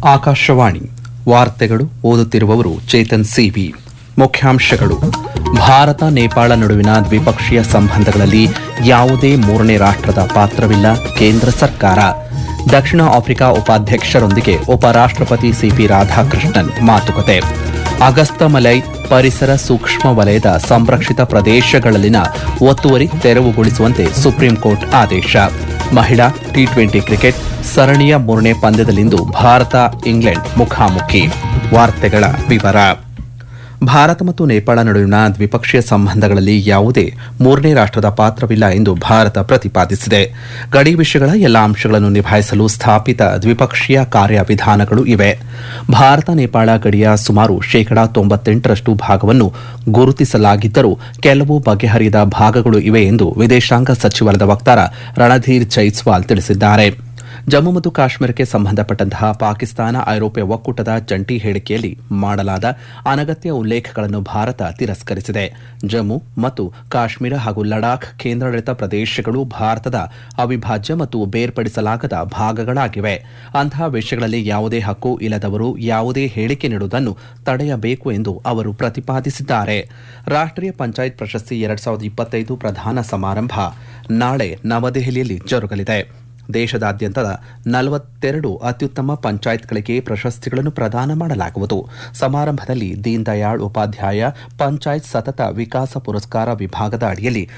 ಆಕಾಶವಾಣಿ ವಾರ್ತೆಗಳು ಓದುತ್ತಿರುವವರು ಚೇತನ್ ಸಿವಿ ಮುಖ್ಯಾಂಶಗಳು ಭಾರತ ನೇಪಾಳ ನಡುವಿನ ದ್ವಿಪಕ್ಷೀಯ ಸಂಬಂಧಗಳಲ್ಲಿ ಯಾವುದೇ ಮೂರನೇ ರಾಷ್ಟ್ರದ ಪಾತ್ರವಿಲ್ಲ ಕೇಂದ್ರ ಸರ್ಕಾರ ದಕ್ಷಿಣ ಆಫ್ರಿಕಾ ಉಪಾಧ್ಯಕ್ಷರೊಂದಿಗೆ ಉಪರಾಷ್ಟ್ರಪತಿ ಸಿಪಿ ರಾಧಾಕೃಷ್ಣನ್ ಮಾತುಕತೆ ಅಗಸ್ತಮಲೈ ಪರಿಸರ ಸೂಕ್ಷ್ಮ ವಲಯದ ಸಂರಕ್ಷಿತ ಪ್ರದೇಶಗಳಲ್ಲಿನ ಒತ್ತುವರಿ ತೆರವುಗೊಳಿಸುವಂತೆ ಸುಪ್ರೀಂ ಕೋರ್ಟ್ ಆದೇಶ ಮಹಿಳಾ ಟಿ ಟ್ವೆಂಟಿ ಕ್ರಿಕೆಟ್ ಸರಣಿಯ ಮೂರನೇ ಪಂದ್ಯದಲ್ಲಿಂದು ಭಾರತ ಇಂಗ್ಲೆಂಡ್ ಮುಖಾಮುಖಿ ವಾರ್ತೆಗಳ ವಿವರ ಭಾರತ ಮತ್ತು ನೇಪಾಳ ನಡುವಿನ ದ್ವಿಪಕ್ಷೀಯ ಸಂಬಂಧಗಳಲ್ಲಿ ಯಾವುದೇ ಮೂರನೇ ರಾಷ್ಟ್ರದ ಪಾತ್ರವಿಲ್ಲ ಎಂದು ಭಾರತ ಪ್ರತಿಪಾದಿಸಿದೆ ಗಡಿ ವಿಷಯಗಳ ಎಲ್ಲ ಅಂಶಗಳನ್ನು ನಿಭಾಯಿಸಲು ಸ್ಥಾಪಿತ ದ್ವಿಪಕ್ಷೀಯ ಕಾರ್ಯವಿಧಾನಗಳು ಇವೆ ಭಾರತ ನೇಪಾಳ ಗಡಿಯ ಸುಮಾರು ಶೇಕಡಾ ತೊಂಬತ್ತೆಂಟರಷ್ಟು ಭಾಗವನ್ನು ಗುರುತಿಸಲಾಗಿದ್ದರೂ ಕೆಲವು ಬಗೆಹರಿಯದ ಭಾಗಗಳು ಇವೆ ಎಂದು ವಿದೇಶಾಂಗ ಸಚಿವಾಲಯದ ವಕ್ತಾರ ರಣಧೀರ್ ಜೈಸ್ವಾಲ್ ತಿಳಿಸಿದ್ದಾರೆ ಜಮ್ಮು ಮತ್ತು ಕಾಶ್ಮೀರಕ್ಕೆ ಸಂಬಂಧಪಟ್ಟಂತಹ ಪಾಕಿಸ್ತಾನ ಐರೋಪ್ಯ ಒಕ್ಕೂಟದ ಜಂಟಿ ಹೇಳಿಕೆಯಲ್ಲಿ ಮಾಡಲಾದ ಅನಗತ್ಯ ಉಲ್ಲೇಖಗಳನ್ನು ಭಾರತ ತಿರಸ್ಕರಿಸಿದೆ ಜಮ್ಮು ಮತ್ತು ಕಾಶ್ಮೀರ ಹಾಗೂ ಲಡಾಖ್ ಕೇಂದ್ರಾಡಳಿತ ಪ್ರದೇಶಗಳು ಭಾರತದ ಅವಿಭಾಜ್ಯ ಮತ್ತು ಬೇರ್ಪಡಿಸಲಾಗದ ಭಾಗಗಳಾಗಿವೆ ಅಂತಹ ವಿಷಯಗಳಲ್ಲಿ ಯಾವುದೇ ಹಕ್ಕು ಇಲ್ಲದವರು ಯಾವುದೇ ಹೇಳಿಕೆ ನೀಡುವುದನ್ನು ತಡೆಯಬೇಕು ಎಂದು ಅವರು ಪ್ರತಿಪಾದಿಸಿದ್ದಾರೆ ರಾಷ್ಟ್ರೀಯ ಪಂಚಾಯತ್ ಪ್ರಶಸ್ತಿ ಎರಡ್ ಸಾವಿರದ ಇಪ್ಪತ್ತೈದು ಪ್ರಧಾನ ಸಮಾರಂಭ ನಾಳೆ ನವದೆಹಲಿಯಲ್ಲಿ ಜರುಗಲಿದೆ ದೇಶದಾದ್ಯಂತದ ನಲವತ್ತೆರಡು ಅತ್ಯುತ್ತಮ ಪಂಚಾಯತ್ಗಳಿಗೆ ಪ್ರಶಸ್ತಿಗಳನ್ನು ಪ್ರದಾನ ಮಾಡಲಾಗುವುದು ಸಮಾರಂಭದಲ್ಲಿ ದೀನ್ ದಯಾಳ್ ಉಪಾಧ್ಯಾಯ ಪಂಚಾಯತ್ ಸತತ ವಿಕಾಸ ಪುರಸ್ಕಾರ ವಿಭಾಗದ ಅಡಿಯಲ್ಲಿ